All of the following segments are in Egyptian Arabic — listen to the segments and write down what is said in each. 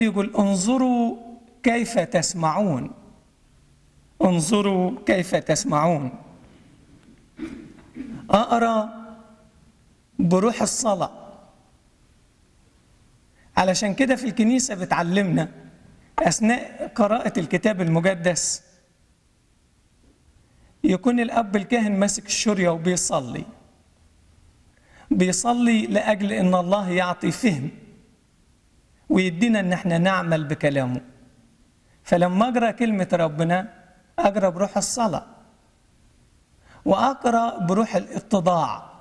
يقول انظروا كيف تسمعون انظروا كيف تسمعون اقرا بروح الصلاه علشان كده في الكنيسه بتعلمنا اثناء قراءه الكتاب المقدس يكون الاب الكاهن ماسك الشريه وبيصلي بيصلي لاجل ان الله يعطي فهم ويدينا ان احنا نعمل بكلامه فلما اقرا كلمه ربنا اقرا بروح الصلاه واقرا بروح الاتضاع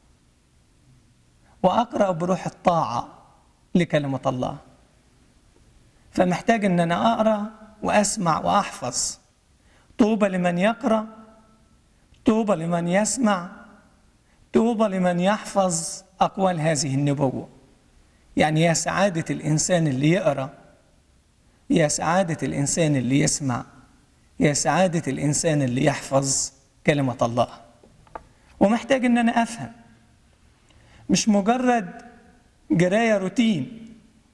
واقرا بروح الطاعه لكلمه الله فمحتاج ان انا اقرا واسمع واحفظ طوبى لمن يقرا طوبى لمن يسمع طوبى لمن يحفظ اقوال هذه النبوه يعني يا سعاده الانسان اللي يقرا يا سعاده الانسان اللي يسمع يا سعاده الانسان اللي يحفظ كلمه الله ومحتاج ان انا افهم مش مجرد جرايه روتين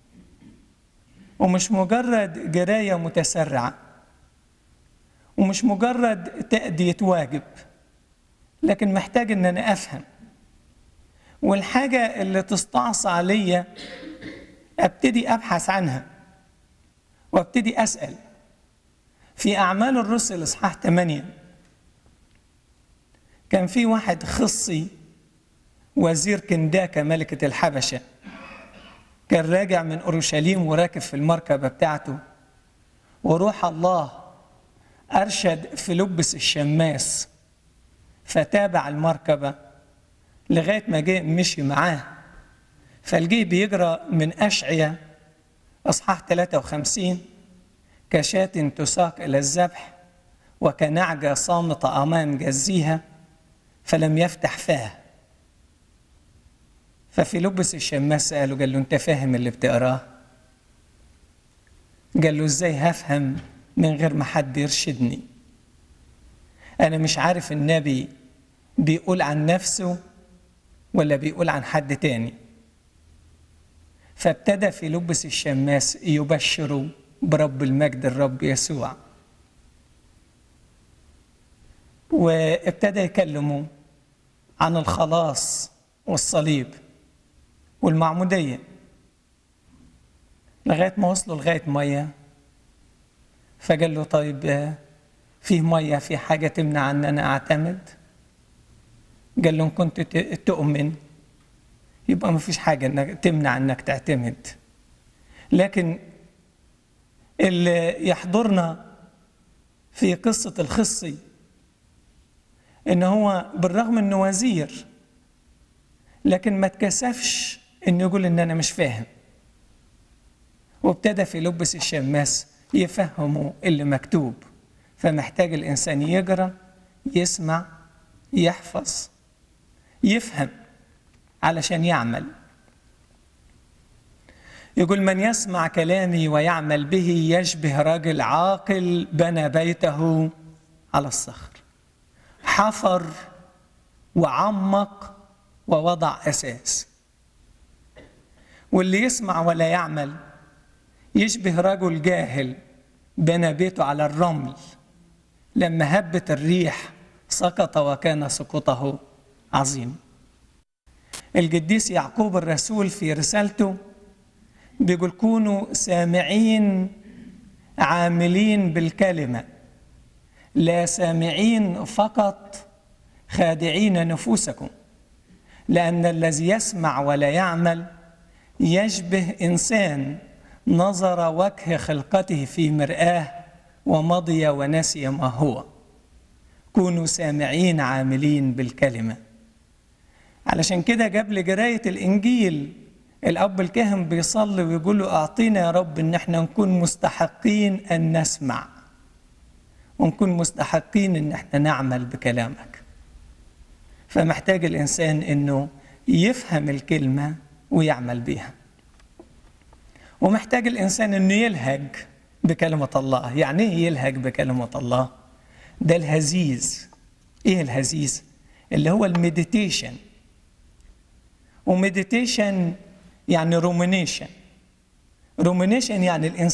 ومش مجرد جرايه متسرعه ومش مجرد تأدية واجب لكن محتاج ان انا افهم والحاجة اللي تستعصى عليا ابتدي ابحث عنها وابتدي اسأل في اعمال الرسل اصحاح 8 كان في واحد خصي وزير كنداكة ملكة الحبشة كان راجع من اورشليم وراكب في المركبة بتاعته وروح الله أرشد فيلبس الشماس فتابع المركبة لغاية ما جه مشي معاه فالجيه بيجرى من أشعية أصحاح 53 كشاة تساق إلى الذبح وكنعجة صامتة أمام جزيها فلم يفتح فاه ففيلبس الشماس سأله قال له أنت فاهم اللي بتقراه؟ قال له إزاي هفهم من غير ما حد يرشدني أنا مش عارف النبي بيقول عن نفسه ولا بيقول عن حد تاني فابتدى في لبس الشماس يبشر برب المجد الرب يسوع وابتدى يكلمه عن الخلاص والصليب والمعمودية لغاية ما وصلوا لغاية مية فقال له طيب فيه مية في حاجة تمنع أن أنا أعتمد قال له إن كنت تؤمن يبقى ما فيش حاجة إنك تمنع أنك تعتمد لكن اللي يحضرنا في قصة الخصي إن هو بالرغم إنه وزير لكن ما اتكسفش إنه يقول إن أنا مش فاهم وابتدى في لبس الشماس يفهموا اللي مكتوب فمحتاج الانسان يقرا يسمع يحفظ يفهم علشان يعمل يقول من يسمع كلامي ويعمل به يشبه رجل عاقل بنى بيته على الصخر حفر وعمق ووضع اساس واللي يسمع ولا يعمل يشبه رجل جاهل بنى بيته على الرمل لما هبت الريح سقط وكان سقوطه عظيم القديس يعقوب الرسول في رسالته بيقول كونوا سامعين عاملين بالكلمه لا سامعين فقط خادعين نفوسكم لان الذي يسمع ولا يعمل يشبه انسان نظر وجه خلقته في مرآه ومضي ونسي ما هو كونوا سامعين عاملين بالكلمة علشان كده قبل قراية الإنجيل الأب الكاهن بيصلي ويقول له أعطينا يا رب إن احنا نكون مستحقين أن نسمع ونكون مستحقين إن احنا نعمل بكلامك فمحتاج الإنسان إنه يفهم الكلمة ويعمل بيها ومحتاج الانسان انه يلهج بكلمه الله يعني ايه يلهج بكلمه الله ده الهزيز ايه الهزيز اللي هو المديتيشن ومديتيشن يعني رومينيشن رومينيشن يعني الإنسان